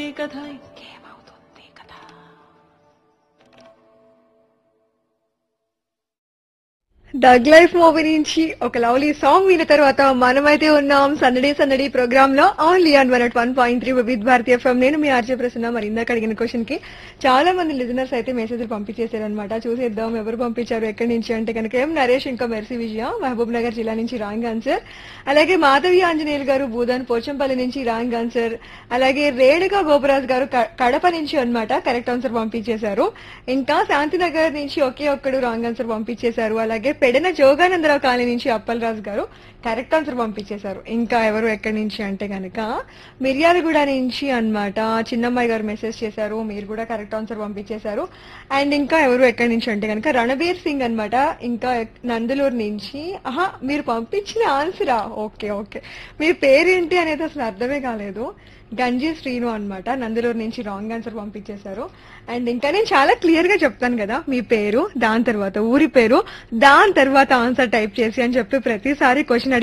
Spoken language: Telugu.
కథ ఇంకేమవుతుంది కథ డగ్ లైఫ్ మూవీ నుంచి ఒక లవ్లీ సాంగ్ విన్న తర్వాత మనమైతే ఉన్నాం సన్నడే సన్నడి ప్రోగ్రామ్ లో only on one at one point three with భారతీయ ఫ్రమ్ నేను మీ ఆర్జే ప్రసన్న మరి ఇందాక అడిగిన క్వశ్చన్ కి చాలా మంది లిజనర్స్ అయితే మెసేజ్లు పంపించేశారు అనమాట చూసేద్దాం ఎవరు పంపించారు ఎక్కడి నుంచి అంటే కనుక ఏం నరేష్ ఇంకా మెర్సీ విజయ మహబూబ్ నగర్ జిల్లా నుంచి రాంగ్ ఆన్సర్ అలాగే మాధవి ఆంజనేయులు గారు భూదాన్ పోచంపల్లి నుంచి రాంగ్ ఆన్సర్ అలాగే రేణుకా గోపరాజ్ గారు క- కడప నుంచి అన్నమాట కరెక్ట్ ఆన్సర్ పంపించేశారు ఇంకా శాంతినగర్ నుంచి ఒకే ఒక్కడు రాంగ్ ఆన్సర్ పంపించేశారు అలాగే పెడన జోగానందరావు కాలనీ నుంచి అప్పలరాజు గారు కరెక్ట్ ఆన్సర్ పంపించేశారు ఇంకా ఎవరు ఎక్కడి నుంచి అంటే కనుక మిర్యాలగూడ నుంచి అన్నమాట చిన్నమ్మాయి గారు మెసేజ్ చేశారు మీరు కూడా కరెక్ట్ ఆన్సర్ పంపించేశారు అండ్ ఇంకా ఎవరు ఎక్కడి నుంచి అంటే కనుక రణబీర్ సింగ్ అన్నమాట ఇంకా నందులూరు నుంచి ఆహా మీరు పంపించిన ఆన్సరా ఓకే ఓకే మీ పేరేంటి అనేది అసలు అర్థమే కాలేదు గంజి శ్రీను అన్నమాట నందులూరు నుంచి రాంగ్ ఆన్సర్ పంపించేశారు అండ్ ఇంకా నేను చాలా క్లియర్ గా చెప్తాను కదా మీ పేరు దాని తర్వాత ఊరి పేరు దాని తర్వాత ఆన్సర్ టైప్ చేసి అని చెప్పి ప్రతిసారి క్వశ్చన్